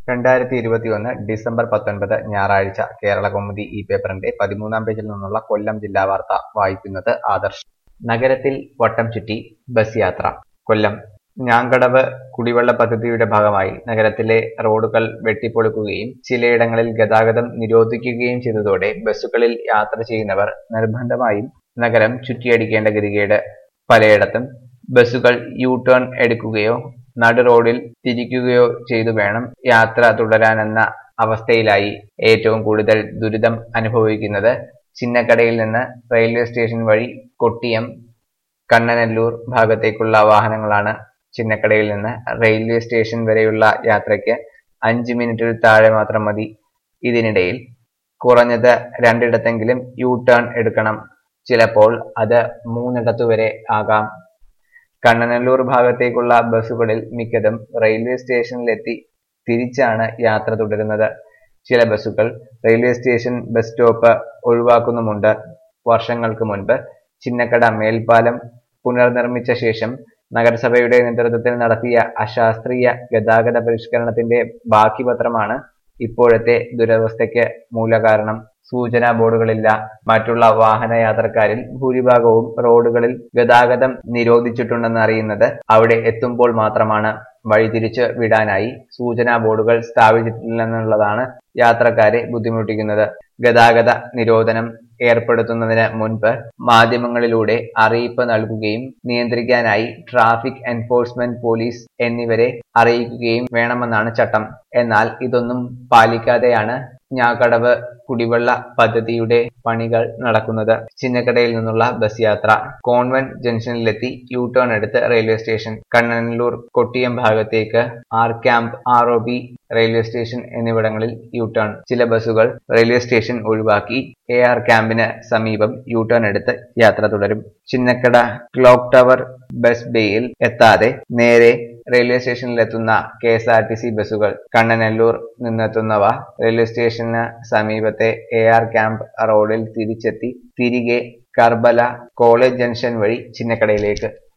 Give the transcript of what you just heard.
രണ്ടായിരത്തി ഇരുപത്തിയൊന്ന് ഡിസംബർ പത്തൊൻപത് ഞായറാഴ്ച കേരളകൗമുദി ഈ പേപ്പറിന്റെ പതിമൂന്നാം പേജിൽ നിന്നുള്ള കൊല്ലം ജില്ലാ വാർത്ത വായിക്കുന്നത് ആദർശ് നഗരത്തിൽ വട്ടം ചുറ്റി ബസ് യാത്ര കൊല്ലം ഞാങ്കടവ് കുടിവെള്ള പദ്ധതിയുടെ ഭാഗമായി നഗരത്തിലെ റോഡുകൾ വെട്ടിപ്പൊളിക്കുകയും ചിലയിടങ്ങളിൽ ഗതാഗതം നിരോധിക്കുകയും ചെയ്തതോടെ ബസ്സുകളിൽ യാത്ര ചെയ്യുന്നവർ നിർബന്ധമായും നഗരം ചുറ്റിയടിക്കേണ്ട ഗതികേട് പലയിടത്തും ബസ്സുകൾ യു ടേൺ എടുക്കുകയോ നടു റോഡിൽ തിരിക്കുകയോ ചെയ്തു വേണം യാത്ര തുടരാനെന്ന അവസ്ഥയിലായി ഏറ്റവും കൂടുതൽ ദുരിതം അനുഭവിക്കുന്നത് ചിന്നക്കടയിൽ നിന്ന് റെയിൽവേ സ്റ്റേഷൻ വഴി കൊട്ടിയം കണ്ണനല്ലൂർ ഭാഗത്തേക്കുള്ള വാഹനങ്ങളാണ് ചിന്നക്കടയിൽ നിന്ന് റെയിൽവേ സ്റ്റേഷൻ വരെയുള്ള യാത്രയ്ക്ക് അഞ്ച് മിനിറ്റിൽ താഴെ മാത്രം മതി ഇതിനിടയിൽ കുറഞ്ഞത് രണ്ടിടത്തെങ്കിലും യു ടേൺ എടുക്കണം ചിലപ്പോൾ അത് മൂന്നിടത്തു വരെ ആകാം കണ്ണനല്ലൂർ ഭാഗത്തേക്കുള്ള ബസ്സുകളിൽ മിക്കതും റെയിൽവേ സ്റ്റേഷനിലെത്തി തിരിച്ചാണ് യാത്ര തുടരുന്നത് ചില ബസ്സുകൾ റെയിൽവേ സ്റ്റേഷൻ ബസ് സ്റ്റോപ്പ് ഒഴിവാക്കുന്നുമുണ്ട് വർഷങ്ങൾക്ക് മുൻപ് ചിന്നക്കട മേൽപ്പാലം പുനർനിർമ്മിച്ച ശേഷം നഗരസഭയുടെ നേതൃത്വത്തിൽ നടത്തിയ അശാസ്ത്രീയ ഗതാഗത പരിഷ്കരണത്തിന്റെ ബാക്കി പത്രമാണ് ഇപ്പോഴത്തെ ദുരവസ്ഥയ്ക്ക് മൂലകാരണം സൂചനാ ബോർഡുകളില്ല മറ്റുള്ള വാഹന യാത്രക്കാരിൽ ഭൂരിഭാഗവും റോഡുകളിൽ ഗതാഗതം നിരോധിച്ചിട്ടുണ്ടെന്ന് അറിയുന്നത് അവിടെ എത്തുമ്പോൾ മാത്രമാണ് വഴിതിരിച്ച് വിടാനായി സൂചനാ ബോർഡുകൾ സ്ഥാപിച്ചിട്ടില്ലെന്നുള്ളതാണ് യാത്രക്കാരെ ബുദ്ധിമുട്ടിക്കുന്നത് ഗതാഗത നിരോധനം ഏർപ്പെടുത്തുന്നതിന് മുൻപ് മാധ്യമങ്ങളിലൂടെ അറിയിപ്പ് നൽകുകയും നിയന്ത്രിക്കാനായി ട്രാഫിക് എൻഫോഴ്സ്മെന്റ് പോലീസ് എന്നിവരെ അറിയിക്കുകയും വേണമെന്നാണ് ചട്ടം എന്നാൽ ഇതൊന്നും പാലിക്കാതെയാണ് ഞാക്കടവ് കുടിവെള്ള പദ്ധതിയുടെ പണികൾ നടക്കുന്നത് ചിന്നക്കടയിൽ നിന്നുള്ള ബസ് യാത്ര കോൺവെന്റ് ജംഗ്ഷനിലെത്തി യു ടേൺ എടുത്ത് റെയിൽവേ സ്റ്റേഷൻ കണ്ണനല്ലൂർ കൊട്ടിയം ഭാഗത്തേക്ക് R camp R O B railway station എന്നിവിടങ്ങളിൽ യു ടേൺ ചില ബസ്സുകൾ റെയിൽവേ സ്റ്റേഷൻ ഒഴിവാക്കി എ ആർ ക്യാമ്പിന് സമീപം യു ടേൺ എടുത്ത് യാത്ര തുടരും ചിന്നക്കട ക്ലോക്ക് ടവർ ബസ് ബേയിൽ എത്താതെ നേരെ റെയിൽവേ സ്റ്റേഷനിലെത്തുന്ന K S R T C ബസ്സുകൾ കണ്ണനല്ലൂർ നിന്നെത്തുന്നവ റെയിൽവേ സ്റ്റേഷന് സമീപത്തെ എ ആർ ക്യാമ്പ് റോഡിൽ തിരിച്ചെത്തി തിരികെ കർബല കോളേജ് ജംഗ്ഷൻ വഴി ചിന്നക്കടയിലേക്ക്